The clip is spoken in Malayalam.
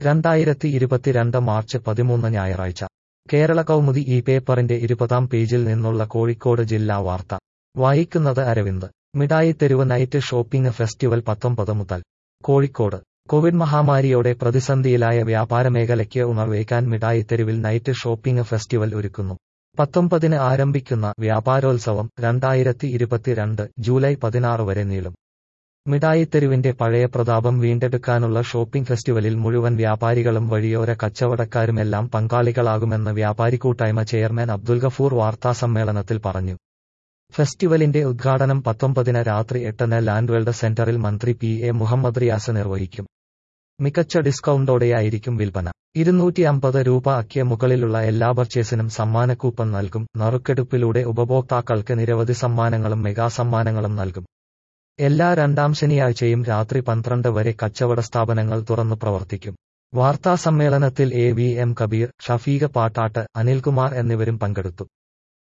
രണ്ടായിരത്തി ഇരുപത്തിരണ്ട് മാർച്ച് പതിമൂന്ന് ഞായറാഴ്ച കേരള കൗമുദി ഈ പേപ്പറിന്റെ ഇരുപതാം പേജിൽ നിന്നുള്ള കോഴിക്കോട് ജില്ലാ വാർത്ത വായിക്കുന്നത് അരവിന്ദ് മിഠായിത്തെരുവ് നൈറ്റ് ഷോപ്പിംഗ് ഫെസ്റ്റിവൽ പത്തൊമ്പത് മുതൽ കോഴിക്കോട് കോവിഡ് മഹാമാരിയോടെ പ്രതിസന്ധിയിലായ വ്യാപാര മേഖലയ്ക്ക് ഉണർവേക്കാൻ മിഠായിത്തെരുവിൽ നൈറ്റ് ഷോപ്പിംഗ് ഫെസ്റ്റിവൽ ഒരുക്കുന്നു പത്തൊമ്പതിന് ആരംഭിക്കുന്ന വ്യാപാരോത്സവം രണ്ടായിരത്തി ഇരുപത്തിരണ്ട് ജൂലൈ പതിനാറ് വരെ നീളും മിഠായിത്തെരുവിന്റെ പഴയ പ്രതാപം വീണ്ടെടുക്കാനുള്ള ഷോപ്പിംഗ് ഫെസ്റ്റിവലിൽ മുഴുവൻ വ്യാപാരികളും വഴിയോര കച്ചവടക്കാരുമെല്ലാം പങ്കാളികളാകുമെന്ന് വ്യാപാരി കൂട്ടായ്മ ചെയർമാൻ അബ്ദുൽ ഗഫൂർ വാർത്താസമ്മേളനത്തിൽ പറഞ്ഞു ഫെസ്റ്റിവലിന്റെ ഉദ്ഘാടനം പത്തൊമ്പതിന് രാത്രി എട്ടിന് ലാൻഡ്വേൾഡ് സെന്ററിൽ മന്ത്രി പി എ മുഹമ്മദ് റിയാസ് നിർവഹിക്കും മികച്ച ഡിസ്കൗണ്ടോടെയായിരിക്കും വിൽപ്പന ഇരുന്നൂറ്റി അമ്പത് രൂപ അക്കിയ മുകളിലുള്ള എല്ലാ പർച്ചേസിനും സമ്മാന കൂപ്പൺ നൽകും നറുക്കെടുപ്പിലൂടെ ഉപഭോക്താക്കൾക്ക് നിരവധി സമ്മാനങ്ങളും മെഗാ സമ്മാനങ്ങളും നൽകും എല്ലാ രണ്ടാം ശനിയാഴ്ചയും രാത്രി പന്ത്രണ്ട് വരെ കച്ചവട സ്ഥാപനങ്ങൾ തുറന്നു പ്രവർത്തിക്കും വാർത്താസമ്മേളനത്തിൽ A V M Kabeer Shafeeq Pattatt Anilkumar എന്നിവരും പങ്കെടുത്തു